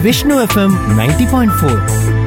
Vishnu FM ninety point four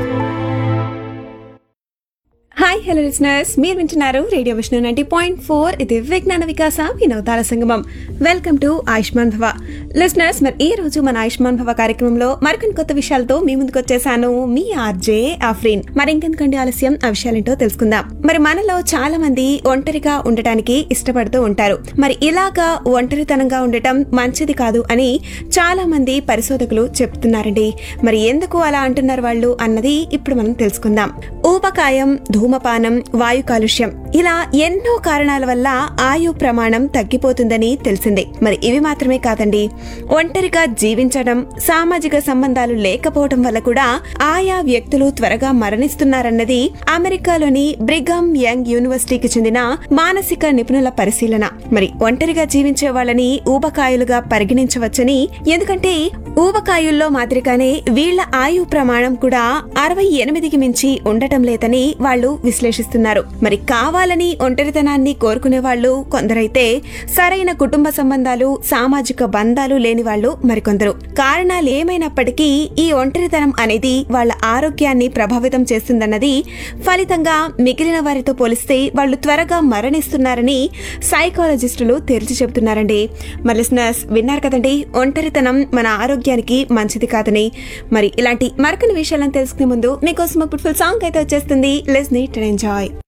hi hello listeners మీరు వింటున్నారు radio Vishnu ninety point four ఇది విజ్ఞాన వికాస వినోదాల సంగమం వెల్కమ్ టు ఆయుష్మాన్ భవ లిసనర్స్ మరి ఈ రోజు మన ఆయుష్మాన్ భవ కార్యక్రమంలో మరికొన్ని కొత్త విషయాలతో మీ ముందుకు వచ్చేసాను మీ ఆర్జే ఆఫ్రీన్ మరి ఇంకెందుకండి ఆలస్యం ఆ విషయాలేంటో తెలుసుకుందాం మరి మనలో చాలా మంది ఒంటరిగా ఉండటానికి ఇష్టపడుతూ ఉంటారు మరి ఇలాగా ఒంటరితనంగా ఉండటం మంచిది కాదు అని చాలా మంది పరిశోధకులు చెప్తున్నారండి మరి ఎందుకు అలా అంటున్నారు వాళ్ళు అన్నది ఇప్పుడు మనం తెలుసుకుందాం ఊబకాయం ధూమపానం వాయు కాలుష్యం ఇలా ఎన్నో కారణాల వల్ల ఆయు ప్రమాణం తగ్గిపోతుందని తెలిసిందే మరి ఇవి మాత్రమే కాదండి ఒంటరిగా జీవించడం సామాజిక సంబంధాలు లేకపోవడం వల్ల కూడా ఆయా వ్యక్తులు త్వరగా మరణిస్తున్నారన్నది అమెరికాలోని బ్రిగమ్ యంగ్ యూనివర్సిటీకి చెందిన మానసిక నిపుణుల పరిశీలన మరి ఒంటరిగా జీవించే వాళ్ళని ఊబకాయులుగా పరిగణించవచ్చని ఎందుకంటే ఊబకాయుల్లో మాదిరిగానే వీళ్ల ఆయు ప్రమాణం కూడా అరవై ఎనిమిదికి మించి ఉండటం లేదని వాళ్ళు విశ్లేషిస్తున్నారు మరి కావాలని ఒంటరితనాన్ని కోరుకునే వాళ్ళు కొందరైతే సరైన కుటుంబ సంబంధాలు సామాజిక బంధాలు లేని వాళ్ళు మరికొందరు కారణాలు ఏమైనప్పటికీ ఈ ఒంటరితనం అనేది వాళ్ళ ఆరోగ్యాన్ని ప్రభావితం చేస్తుందన్నది ఫలితంగా మిగిలిన వారితో పోలిస్తే వాళ్ళు త్వరగా మరణిస్తున్నారని సైకాలజిస్టులు తేల్చి చెబుతున్నారండి మరి లిసనర్స్ విన్నారు కదండి ఒంటరితనం మన ఆరోగ్యానికి మంచిది కాదని మరి ఇలాంటి మరికొన్ని విషయాలను తెలుసుకునే ముందు మీకోసం ఒక బ్యూటిఫుల్ సాంగ్ అయితే వచ్చేస్తుంది లెస్ నీట్ అండ్ ఎంజాయ్